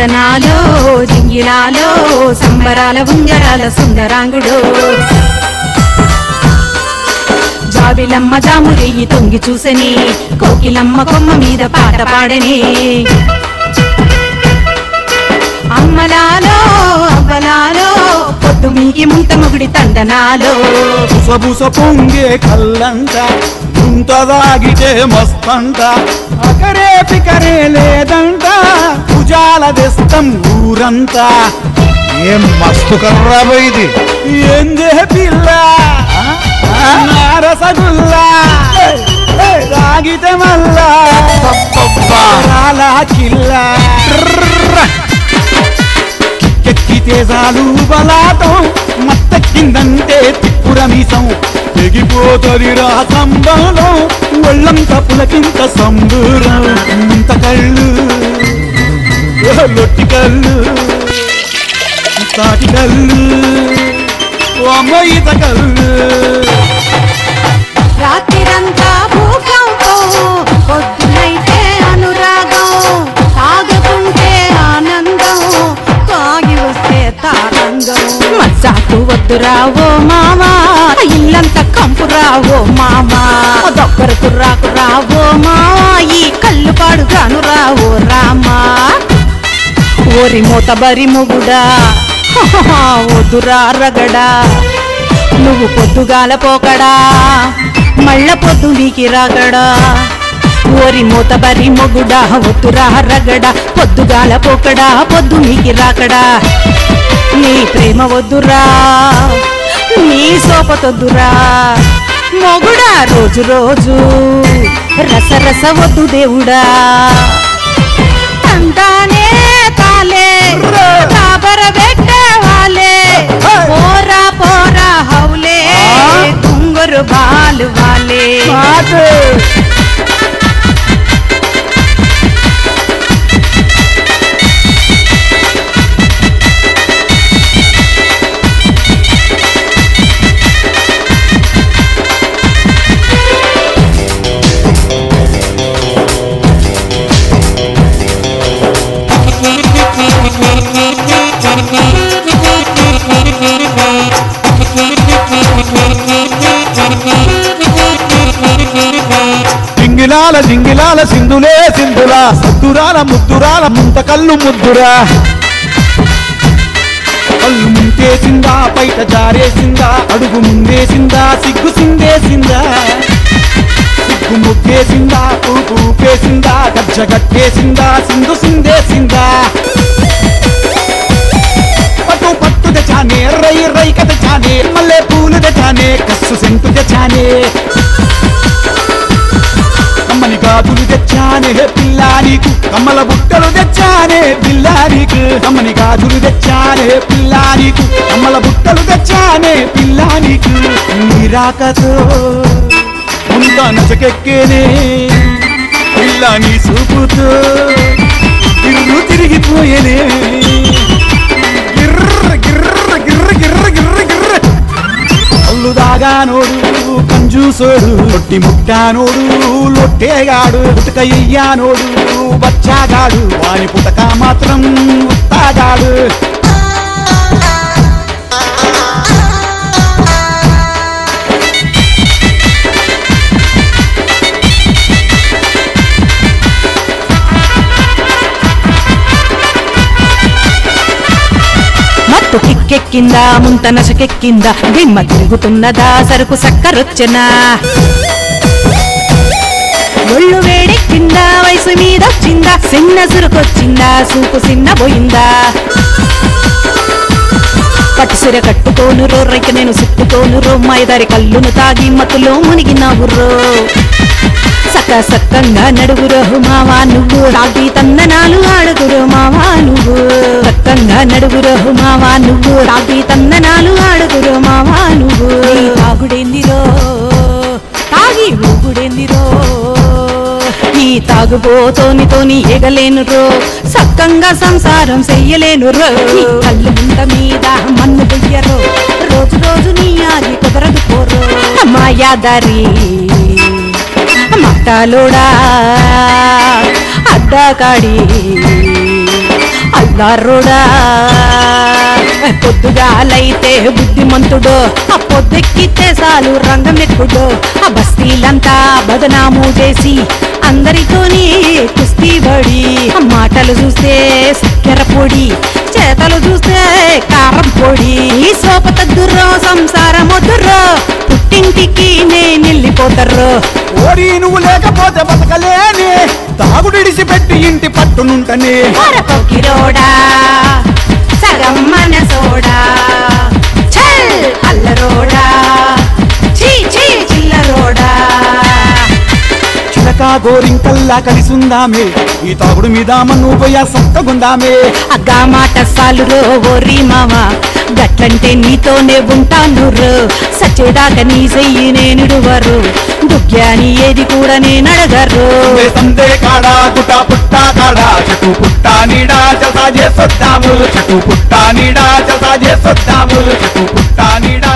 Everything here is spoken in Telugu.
తందనాలో జింగిలాలో సంబరాల ఉంగరాల సుందరాంగుడు జాబిలమ్మ జామురెయ్యి తొంగి చూసని కోకిలమ్మ కొమ్మ మీద పాట పాడని అమ్మలాలో అవ్వలాలో పొద్దు మీకి ముంత ముగుడి తందనాలో బుసబుస పొంగే కల్లంట గుంతదాగితే మస్తంట అకరే పికరే లేదంట భుజాల తెస్తం ఊరంతా ఏం మస్తు కర్రా ఇది ఏందే పిల్ల నా రసగుల్లా తాగితే మల్లా రాలా కిల్లా కెక్కితే చాలు బలాటం మత్తెక్కిందంటే తిప్పుర మీసం తెగిపోతది రా సంబరం ఒళ్ళంత పులకింత సంబూరం ఇంత కళ్ళు ఓ లొట్టి కళ్ళు తాటి కళ్ళు ఓ అమ్మ ఈత కళ్ళు రాత్రిరంతా భూకంపం పొద్దునైతే అనురాగం తాగుతుంటే ఆనందం తాగి వస్తే తారంగం మచ్చాకు వద్దురా ఓ మామా ఇల్లంత కంపు రావో మామా దొక్కరకు రాకు రావో మావా ఈ కళ్ళు పాడుగాను రావో రామా ఓరి మూత బరి మొగుడా వద్దురా రగడా నువ్వు పొద్దుగాల పోకడా మళ్ళ పొద్దు నీకి రాగడా ఓరి మూత బరి మొగుడా వద్దురా రగడా పొద్దుగాల పోకడా పొద్దు నీకి రాకడా నీ ప్రేమ వద్దురా నీ సోపతొద్దురా మొగుడా రోజు రోజు రస రస వద్దు దేవుడా తందానే తాలే కాబర పెట్టే వాలే పోరా పోరా హౌలే కుంగురు బాలు వాలే జింగిలాల జింగిలాల సింధులే సింధులా సద్దురాల ముద్దురాల ముంత కళ్ళు ముద్దురా కళ్ళు ముంచేసిందా బయట జారేసిందా అడుగు ముందేసిందా సిగ్గు సిందేసిందా సిగ్గు ముగ్గేసిందా ఊపు ఊపేసిందా గజ్జ గట్టేసిందా సింధు సిందేసిందా పట్టు పట్టు తెచ్చానే రై రైక తెచ్చానే మల్లె పూలు తెచ్చానే కస్సు సెంటు తెచ్చానే కమ్మని గాజులు తెచ్చానే పిల్లా నీకు కమ్మల బుట్టలు తెచ్చానే పిల్లా నీకు కమ్మని గాజులు తెచ్చానే పిల్లా నీకు కమ్మల బుట్టలు తెచ్చానే పిల్లా నీకు నీ రాకతో ముంత నచకెక్కేనే పిల్లా నీ చూపుతో ఇల్లు తిరిగిపోయేనే గిర్ర గిర్ర గిర్ర గిర్ర గిర్ర గిర్ర కళ్ళు దాగానోడు కంజూసోడు లొట్టి ముట్టానోడు లొట్టేగాడు పుటక ఇయ్యానోడు బచ్చాగాడు వాని పుటక మాత్రం ఉత్తాగాడు మత్తు కిక్కెక్కిందా ముంత నసకెక్కిందా దిమ్మ తిరుగుతున్నదా సరుకు సక్కరొచ్చనా ఒళ్ళు వేడెక్కిందా వయసు మీద వచ్చిందా చిన్న సురుకొచ్చిందా సూపు చిన్న పోయిందా పట్టుసిర కట్టుకోను రో రైక నేను సుట్టుకోను రో మైదారి కళ్ళును తాగి మత్తులో మునిగినావు రో సక్క సక్కంగా నడుగురో మావా నువ్వు తాగి తందనాలు ఆడుగురో మావా నువ్వు సక్కంగా నడుగురో మావా నువ్వు తాగి తందనాలు ఆడుగురో మావా నువ్వు నీ తాగుడేందిరో తాగి ఊగుడేందిరో ఈ తాగుబోతోని తోని ఎగలేను రో సక్కంగా సంసారం చెయ్యలేను రో నీ కళ్ళు ముంత మీద మన్ను బొయ్యరో రోజు రోజు నీ ఆది కుదరదు పోరో మాయాదారి మట్టాలోడా అడ్డాకాడి అయ్యో తెల్లారుడా పొద్దుగాలైతే బుద్ధిమంతుడు ఆ పొద్దెక్కితే చాలు రంగమెక్కుడు ఆ బస్తీలంతా బదనాము చేసి అందరితోని కుస్తీ పడి ఆ మాటలు చూస్తే చక్కెర పొడి చేతలు చూస్తే కారం పొడి సోపతద్దుర్రో సంసారం వద్దుర్రో పుట్టింటికి నేను వెళ్ళిపోతారు ఓడి నువ్వు లేకపోతే బతకలేని తాగుడిడిసి పెట్టి ఇంటి పట్టునుంటనే పొకిరోడా సగం మనసోడా చల్ అల్లరోడా చీ చీ చిల్లరోడా చిలక గోరింకల్లా కలిసుందామే ఈ తాగుడు మీద మన్ను పోయా సత్తగుందామే అగ్గా మాట సాలురో ఓరి మామ గట్లంటే నీతోనే ఉంటాను రో సచ్చేదాకా నీ చెయ్యి నేనుడువరు దుగ్యాని ఏది కూడా నేను అడగరు సందే సందే కాడా గుట పుట్ట కాడా చెట్టు పుట్ట నీడా జసా చేసొద్దాము చెట్టు పుట్ట నీడా జసా చేసొద్దాము చెట్టు పుట్ట నీడా